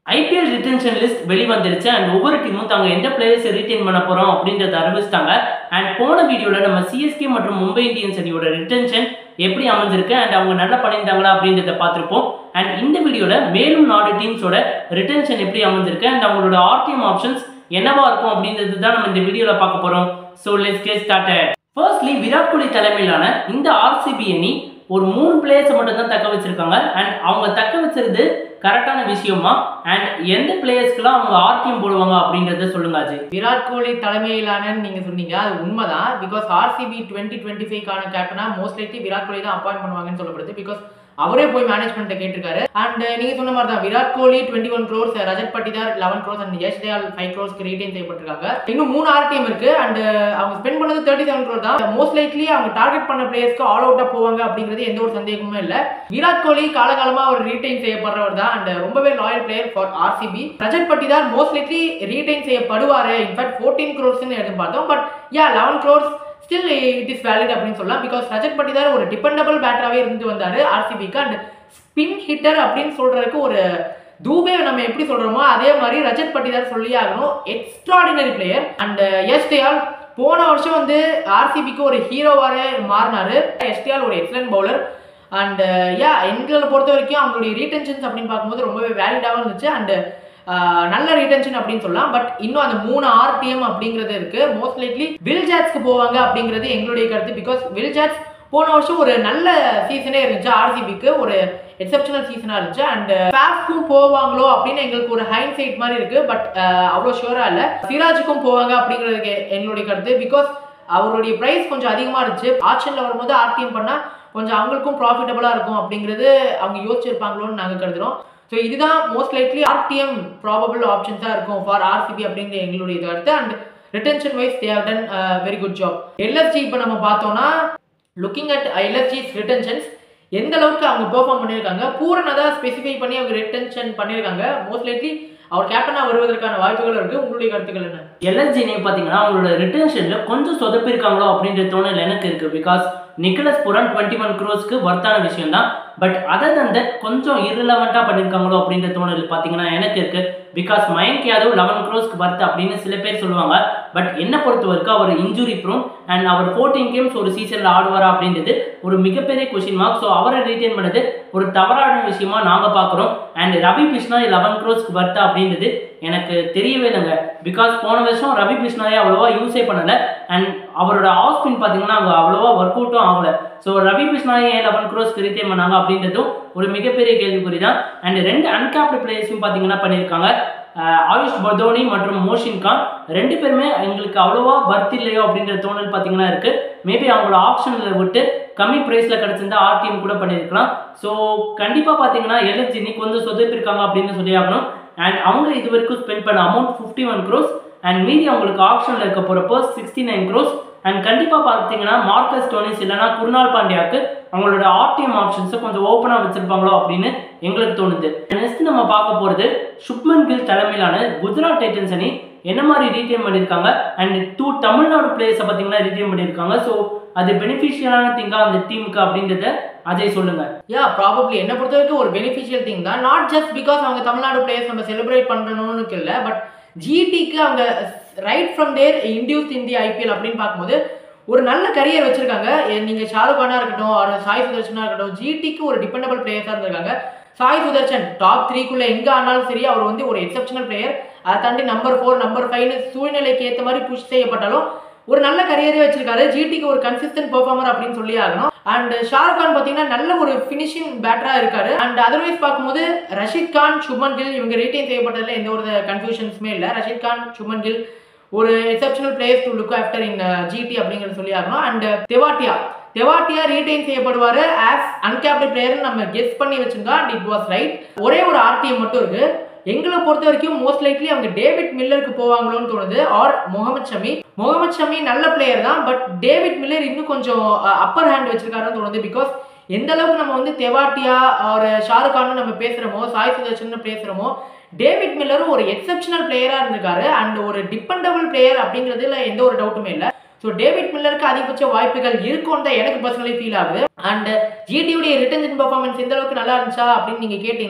IPL retention list வெளிவந்துருச்சு and ஒவ்வொரு டீமும் தாங்க எந்த பிளேயர்ஸை ரீட்டைன் பண்ண போறோம் அப்படின்றத அறிவிச்சிட்டாங்க அண்ட் போன வீடியோல நம்ம சிஎஸ்கே மற்றும் மும்பை இந்தியன்ஸ் அணியோட ரிட்டன்ஷன் எப்படி அமைஞ்சிருக்கு அண்ட் அவங்க நல்லா பண்ணியிருந்தாங்களா அப்படின்றத பார்த்துருப்போம் அண்ட் இந்த வீடியோல மேலும் நாலு டீம்ஸோட ரிட்டன்ஷன் எப்படி அமைஞ்சிருக்கு அண்ட் அவங்களோட ஆர்டிஎம் ஆப்ஷன்ஸ் என்னவா இருக்கும் அப்படின்றது தான் நம்ம இந்த வீடியோல பார்க்க போறோம் so let's get started firstly Virat Kohli தலைமையிலான இந்த ஆர்சிபி அணி ஒரு மூணு பிளேயர்ஸை மட்டும் தான் தக்க வச்சிருக்காங்க அண்ட் அவங்க தக்க வச்சிருது கரெக்டான விஷயமா அண்ட் எந்த பிளேயர்ஸ்க்குலாம் அவங்க ஆர்டிஎம் போடுவாங்க அப்படின்றத சொல்லுங்க அஜய் விராட் கோலி தலைமையிலான நீங்க சொன்னீங்க அது உண்மைதான் பிகாஸ் ஆர்சிபி டுவெண்ட்டி டுவெண்ட்டி ஃபைவ்க்கான கேப்டனா மோஸ்ட் லைக்லி விராட் கோலி தான் அப்பாயிண்ட் பண்ணுவாங்கன்னு சொல்லப்படுது பிகாஸ் அவரே போய் மேனேஜ்மெண்ட்டை கேட்டிருக்காரு அண்ட் நீங்க சொன்ன மாதிரி தான் Virat Kohli twenty one crores Rajat Patidar eleven crores and Yash Dayal five க்ரோஸ்க்கு ரீடைன் செய்யப்பட்டிருக்காங்க இன்னும் மூணு ஆர்டிஎம் இருக்கு அண்ட் அவங்க ஸ்பெண்ட் பண்ணது தேர்ட்டி செவன் க்ரோர் தான் மோஸ்ட் லைக்லி அவங்க டார்கெட் பண்ண பிளேயர்ஸ்க்கு ஆல் அவுட்டா போவாங்க அப்படிங்கிறது எந்த ஒரு சந்தேகமுமே இல்லை விராட் கோலி காலகாலமா அவர் ரீடைன் செய்யப்படுறவர் தான் அண்ட் ரொம்பவே loyal player for RCB Rajat Patidar most likely retain செய்யப்படுவாரு இன்ஃபேக்ட் ஃபோர்டீன் க்ரோர்ஸ்னு எதிர்பார்த்தோம் but yeah eleven crores still it is valid அப்படின்னு சொல்லலாம் பிகாஸ் ரஜத் பட்டிதார் ஒரு டிபெண்டபிள் பேட்டராகவே இருந்து வந்தாரு ஆர்சிபிக்கு அண்ட் ஸ்பின் ஹிட்டர் அப்படின்னு சொல்றதுக்கு ஒரு தூபே நம்ம எப்படி சொல்றோமோ அதே மாதிரி ரஜத் பட்டிதார் சொல்லி ஆகணும் extraordinary player and Yash Dayal போன வருஷம் வந்து ஆர்சிபிக்கு ஒரு ஹீரோவாரே மாறினாரு எஸ் தயால் ஒரு எக்ஸலன்ட் பவுலர் அண்ட் யா எங்களை பொறுத்த வரைக்கும் அவங்களுடைய ரீடென்ஷன்ஸ் அப்படின்னு பார்க்கும்போது ரொம்பவே வேலிடாகவும் இருந்துச்சு அண்ட் நல்ல ரீடென்ஷன் அப்படின்னு சொல்லலாம் பட் இன்னும் அந்த மூணு ஆர்டிஎம் அப்படிங்கிறது இருக்கு மோஸ்ட் லைக்லி வில் ஜாட்ஸ்க்கு போவாங்க அப்படிங்கிறது எங்களுடைய கருத்து பிகாஸ் வில் ஜாட்ஸ் போன வருஷம் ஒரு நல்ல சீசனே இருந்துச்சு ஆர்சிபிக்கு ஒரு எக்ஸப்ஷனல் சீசனாக இருந்துச்சு அண்ட் ஃபேஃப்க்கும் போவாங்களோ அப்படின்னு எங்களுக்கு ஒரு ஹைன் சைட் மாதிரி இருக்கு பட் அவ்வளோ ஷுவராக இல்லை சிராஜுக்கும் போவாங்க அப்படிங்கிறதுக்கு எங்களுடைய கருத்து பிகாஸ் அவருடைய ப்ரைஸ் கொஞ்சம் அதிகமாக இருந்துச்சு ஆப்ஷனில் வரும்போது ஆர்டிஎம் பண்ணால் கொஞ்சம் அவங்களுக்கும் ப்ராஃபிட்டபுளாக இருக்கும் அப்படிங்கிறது அவங்க யோசிச்சிருப்பாங்களோன்னு நாங்கள் கருதுறோம் ஸோ இதுதான் மோஸ்ட் லைக்லி ஆர்டிஎம் ப்ராபபிள் ஆப்ஷன்ஸாக இருக்கும் ஃபார் ஆர்சிபி அப்படிங்கிற எங்களுடைய கருத்து and retention wise they have done very good job LSG இப்போ நம்ம பார்த்தோம்னா லுக்கிங் அட் எல்எஸ்ஜிஸ் ரிட்டன்ஷன்ஸ் எந்த அளவுக்கு அவங்க பெர்ஃபார்ம் பண்ணியிருக்காங்க பூரணை தான் ஸ்பெசிஃபை பண்ணி அவங்க ரிட்டன்ஷன் பண்ணியிருக்காங்க மோஸ்ட் லைக்லி அவர் கேப்டனாக வருவதற்கான வாய்ப்புகள் இருக்குது உங்களுடைய கருத்துக்கள் என்ன எல்எஸ்ஜி நீ பார்த்தீங்கன்னா அவங்களோட ரிட்டன்ஷனில் கொஞ்சம் சொதப்பிருக்காங்களோ அப்படின்ற தோணல் எனக்கு இருக்குது because Nicholas Pooran twenty one க்ரோஸ்க்கு வர்த்தான விஷயம் தான் பட் அதர் தன் தட் கொஞ்சம் irrelevant-ஆ பண்ணியிருக்காங்களோ அப்படின்ற தோணல் பார்த்தீங்கன்னா எனக்கு இருக்கு பிகாஸ் மயங்க் யாதவ் லெவன் க்ரோஸ்க்கு வர்த்து அப்படின்னு சில பேர் சொல்லுவாங்க பட் என்னை பொறுத்த வரைக்கும் அவர் இன்ஜுரி ப்ரோன் அண்ட் அவர் ஃபோர்டீன் கேம்ஸ் ஒரு சீசனில் ஆடுவாரா அப்படின்றது ஒரு மிகப்பெரிய கொஷின் மார்க் ஸோ அவரை ரீட்டைன் பண்ணது ஒரு தவறான விஷயமா நாங்கள் பார்க்குறோம் அண்ட் ரவி கிருஷ்ணா லெவன் க்ரோஸ்க்கு வர்த்தா அப்படின்றது எனக்கு தெரியவே இல்லைங்க பிகாஸ் போன வருஷம் ரவி கிருஷ்ணாவே அவ்வளோவா யூஸே பண்ணலை அண்ட் அவரோட ஆஃப் ஸ்பின் பார்த்தீங்கன்னா அங்கே அவ்வளோவா ஒர்க் அவுட்டும் ஆகலை ஸோ ரவி கிருஷ்ணாவே ஏன் லெவன் க்ரோஸ்க்கு ரீட்டைன் பண்ணாங்க அப்படின்றதும் ஒரு மிகப்பெரிய கேள்விக்குறி தான் அண்ட் ரெண்டு அன்கேப்டு பிளேயர்ஸும் பார்த்தீங்கன்னா பண்ணியிருக்காங்க ஆஹ் ஆயுஷ் பதோனி மற்றும் மோஷின் கான் ரெண்டு பேருமே எங்களுக்கு அவ்வளோவா வர்த் இல்லையோ அப்படின்ற தோணல் பார்த்தீங்கன்னா இருக்கு மேபி அவங்களோட ஆப்ஷனில் விட்டு கம்மி ப்ரைஸில் கிடச்சிருந்தா ஆர்டிஎம் கூட பண்ணியிருக்கலாம் ஸோ கண்டிப்பாக பார்த்தீங்கன்னா எல்எஸ்ஜி இன்னைக்கு கொஞ்சம் சொதப்பிருக்காங்க அப்படின்னு சொல்லி ஆகணும் அண்ட் அவங்க இது வரைக்கும் ஸ்பெண்ட் பண்ண amount fifty one crores and மீதி அவங்களுக்கு ஆப்ஷனில் இருக்க போகிறப்போ சிக்ஸ்டி நைன் க்ரோஸ் அண்ட் கண்டிப்பாக பார்த்தீங்கன்னா மார்க்கஸ் டோனிஸ் இல்லைனா குருநாள் பாண்டியாவுக்கு அவங்களோட ஆர்டிஎம் ஆப்ஷன்ஸை கொஞ்சம் ஓப்பனாக வச்சிருப்பாங்களோ அப்படின்னு எங்களுக்கு தோணுது நெக்ஸ்ட் நம்ம பார்க்க போகிறது சுப்மன் கில் தலைமையிலான குஜராத் டைட்டன்ஸ் அணி என்ன மாதிரி ரீட்டைன் பண்ணியிருக்காங்க அண்ட் டூ தமிழ்நாடு பிளேயர்ஸை பார்த்தீங்கன்னா ரீட்டைன் பண்ணியிருக்காங்க ஸோ அது பெனிஃபிஷியலான திங்கா அந்த டீமுக்கு அப்படின்றத அஜய் சொல்லுங்க யா ப்ராபப்ளி என்னை பொறுத்த வரைக்கும் ஒரு பெனிஃபிஷியல் திங் தான் நாட் ஜஸ்ட் பிகாஸ் அவங்க தமிழ்நாடு பிளேயர்ஸ் நம்ம செலிப்ரேட் பண்ணணும்னு இல்லை பட் ஜிடிக்கு அவங்க right from there induce in the IPL அப்படின்னு பார்க்கும்போது ஒரு நல்ல கரியர் வச்சிருக்காங்க எ- நீங்க ஷாருக் கானா இருக்கட்டும் ஒரு சாய் சுதர்ஷனா இருக்கட்டும் ஜிடிக்கு ஒரு டிபெண்டபிள் பிளேயர்ஸாக இருந்திருக்காங்க சாய் சுதர்ஷன் டாப் த்ரீக்குள்ள எங்க ஆனாலும் சரி அவர் வந்து ஒரு எக்ஸப்ஷனல் பிளேயர் அதை தாண்டி நம்பர் ஃபோர் நம்பர் ஃபைவ்னு சூழ்நிலைக்கு ஏற்ற மாதிரி புஷ் செய்யப்பட்டாலும் ஒரு நல்ல கரியரே வச்சிருக்காரு ஜிடிக்கு ஒரு கன்சிஸ்டன்ட் பெர்ஃபார்மர் அப்படின்னு சொல்லி ஆகணும் அண்ட் ஷாருக் கான் பார்த்தீங்கன்னா நல்ல ஒரு ஃபினிஷிங் பேட்டரா இருக்காரு அண்ட் அதர்வைஸ் பார்க்கும்போது ரஷித் கான் சுமன் கில் இவங்க ரீட்டைன் செய்யப்பட்டதுல எந்த ஒரு கன்ஃபியூஷன்ஸுமே இல்லை ரஷித் கான் சுமன் கில் ஒரு exceptional players to look after in GT அப்படிங்கிறது சொல்லி ஆகணும் அண்ட் தெவாட்டியா தெவாட்டியா ரீடைன் செய்யப்படுவார் ஆஸ் அன்கேப்டு பிளேயர்னு நம்ம கெஸ் பண்ணி வச்சிருந்தோம் அண்ட் இட் வாஸ் ரைட் ஒரே ஒரு ஆர்டிஎம் மட்டும் இருக்கு எங்களை பொறுத்த வரைக்கும் மோஸ்ட் லைக்லி அவங்க டேவிட் மில்லருக்கு போவாங்களோன்னு தோணுது ஆர் முகமது ஷமி முகமது ஷமி நல்ல பிளேயர் தான் பட் டேவிட் மில்லர் இன்னும் கொஞ்சம் அப்பர் ஹேண்ட் வச்சிருக்காருன்னு தோணுது பிகாஸ் எந்த அளவுக்கு நம்ம வந்து தெவாட்டியா ஒரு ஷாருக் கான் நம்ம பேசுறோமோ சாய் சுதர்ஷன் பேசுறோமோ டேவிட் மில்லரும் ஒரு எக்ஸப்ஷனல் பிளேயரா இருந்திருக்காரு அண்ட் ஒரு டிபெண்டபிள் பிளேயர் அப்படிங்கிறதுல எந்த ஒரு டவுட்டுமே இல்லை ஸோ டேவிட் மில்லருக்கு அதிகபட்ச வாய்ப்புகள் இருக்கும்னு தான் எனக்கு பர்சனலி ஃபீல் ஆகுது அண்ட் ஜிடியுடைய ரிட்டர்ன் பர்ஃபார்மன்ஸ் எந்த அளவுக்கு நல்லா இருந்துச்சா அப்படின்னு நீங்க கேட்டீங்கன்னா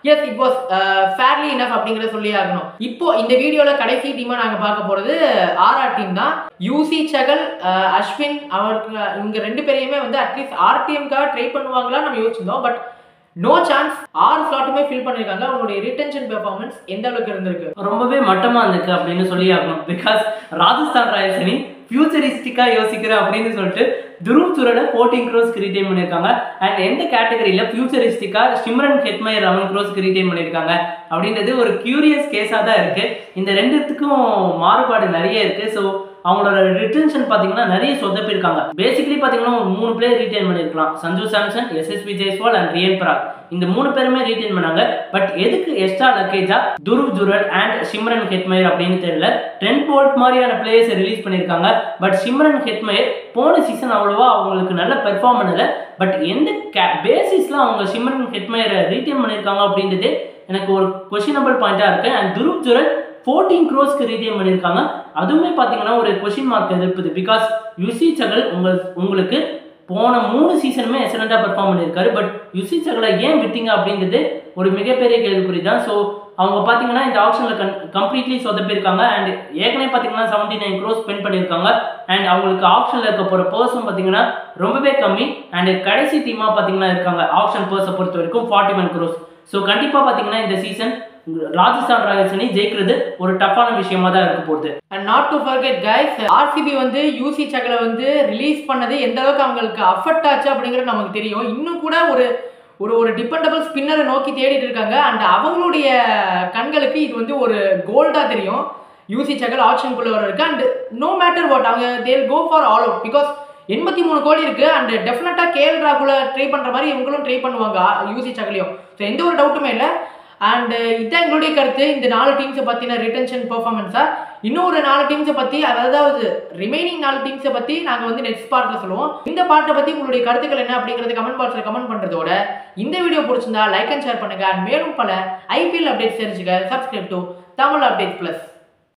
yes it was fairly enough அப்படிங்கிறத சொல்லி ஆகணும் இப்போ இந்த வீடியோல கடைசி டீமா நாங்க பார்க்க போறது ஆர்ஆர் டீம் தான் யூசி சகல் அஹ், அஸ்வின் அவருக்கு இவங்க ரெண்டு பேரையுமே வந்து அட்லீஸ்ட் ஆர்டிஎம்காக ட்ரை பண்ணுவாங்களா நம்ம யோசிச்சிருந்தோம் பட் நோ சான்ஸ் ஆறு ஸ்லாட்டுமே ஃபில் பண்ணிருக்காங்க அவங்களுடைய ரிட்டன்ஷன் பெர்ஃபார்மன்ஸ் எந்த அளவுக்கு இருந்திருக்கு ரொம்பவே மட்டமா இருந்துக்கு அப்படின்னு சொல்லி ஆகணும் பிகாஸ் ராஜஸ்தான் ராயல்ஸ் அணி ஃபியூச்சரிஸ்டிக்கா யோசிக்கிறேன் அப்படின்னு சொல்லிட்டு துருவ் சுரலை ஃபோர்டீன் க்ரோஸ்க்கு ரீடைன் பண்ணியிருக்காங்க அண்ட் எந்த கேட்டகரியில் ஃபியூச்சரிஸ்டிக்கா சிம்ரன் ஹெட்மயர் லெவன் க்ரோஸ்க்கு ரீடைன் பண்ணியிருக்காங்க அப்படின்றது ஒரு கியூரியஸ் கேஸாக தான் இருக்கு இந்த ரெண்டுத்துக்கும் மாறுபாடு நிறைய இருக்கு ஸோ அவங்களோட ரிட்டன்ஷன் பார்த்தீங்கன்னா நிறைய சொதப்பிருக்காங்க பேசிக்கலி பார்த்தீங்கன்னா ஒரு மூணு பேர் ரீடைன் பண்ணியிருக்கலாம் சஞ்சு சாம்சன் எஸ்எஸ்பி ஜெய்ஸ்வால் அண்ட் ரியன் பராக் இந்த மூணு பேருமே ரீடைன் பண்ணாங்க பட் எதுக்கு எக்ஸ்ட்ரா லக்கேஜா Dhruv Jurel and Shimron Hetmyer அப்படின்னு தெரியல ட்ரெண்ட் போல்ட் மாதிரியான பிளேயர்ஸை ரிலீஸ் பண்ணியிருக்காங்க பட் சிம்ரன் ஹெட்மயர் போன சீசன் அவ்வளோவா அவங்களுக்கு நல்ல பெர்ஃபார்ம் பண்ணல பட் எந்த கே பேசிஸில் அவங்க சிம்ரன் ஹெட்மயரை ரீடைன் பண்ணியிருக்காங்க அப்படின்றது எனக்கு ஒரு கொஷினபிள் பாயிண்டாக இருக்குது அண்ட் துருவ் ஜுரல் ஃபோர்டீன் க்ரோஸ்க்கு ரீடைன் பண்ணியிருக்காங்க அதுவுமே பார்த்தீங்கன்னா ஒரு கொஷின் மார்க் எதிர்ப்புது பிகாஸ் யுசி சகல் உங்கள் உங்களுக்கு போன மூணு சீசனுமே எக்ஸலண்டாக பெர்ஃபார்ம் பண்ணியிருக்காரு பட் யுசி சகலை ஏன் விட்டீங்க அப்படின்றது ஒரு மிகப்பெரிய கேள்விக்குறி தான் ஸோ அவங்க பார்த்தீங்கன்னா இந்த ஆப்ஷனில் கன் கம்ப்ளீட்லி சொதப்பிருக்காங்க அண்ட் ஏற்கனவே பார்த்தீங்கன்னா செவன்டி நைன் க்ரோஸ் ஸ்பெண்ட் பண்ணியிருக்காங்க அண்ட் அவங்களுக்கு ஆப்ஷனில் இருக்க போகிற பர்சன் பார்த்தீங்கன்னா ரொம்பவே கம்மி அண்ட் கடைசி டீமாக பார்த்தீங்கன்னா இருக்காங்க ஆப்ஷன் பர்ஸை பொறுத்த வரைக்கும் ஃபார்ட்டி ஒன் க்ரோஸ் ஸோ கண்டிப்பாக பார்த்தீங்கன்னா இந்த சீசன் ராஜஸ்தான் ராயல்ஸ் அணி ஜெயிக்கிறது ஒரு டஃப்பான விஷயமா தான் இருக்க போகுது and not to forget guys RCB வந்து யூசி சகலை வந்து ரிலீஸ் பண்ணது எந்த அளவுக்கு அவங்களுக்கு அஃபெக்ட் ஆச்சு அப்படிங்கிறது நமக்கு தெரியும் இன்னும் கூட ஒரு ஒரு ஒரு டிபெண்டபிள் ஸ்பின்னரை நோக்கி தேடிட்டு இருக்காங்க அண்ட் அவங்களுடைய கண்களுக்கு இது வந்து ஒரு கோல்டாக தெரியும் யூசி சகல் ஆப்ஷனுக்குள்ள வர இருக்கு அண்ட் நோ மேட்டர் வாட் அவங்க they'll go for all out because எண்பத்தி மூணு கோடி இருக்கு அண்ட் டெஃபினட்டாக கேஎல் ராகுல ட்ரை பண்ற மாதிரி இவங்களும் ட்ரை பண்ணுவாங்க யூசி சகலையும் ஸோ எந்த ஒரு டவுட்டுமே இல்லை அண்ட் இதான் எங்களுடைய கருத்து இந்த நாலு டீம்ஸை பற்றின ரிட்டன்ஷன் பெர்ஃபார்மன்ஸா இன்னும் ஒரு நாலு டீம்ஸை பற்றி அதாவது ரிமைனிங் நாலு டீம்ஸை பற்றி நாங்கள் வந்து நெக்ஸ்ட் பார்ட்டில் சொல்லுவோம் இந்த பார்ட்டை பற்றி உங்களுடைய கருத்துக்கள் என்ன அப்படிங்கிறது கமெண்ட் பாக்ஸில் கமெண்ட் பண்ணுறதோட இந்த வீடியோ பிடிச்சிருந்தா லைக் அண்ட் ஷேர் பண்ணுங்க அண்ட் மேலும் பல ஐபிஎல் அப்டேட்ஸ் தெரிஞ்சுக்க subscribe to Tamil Update plus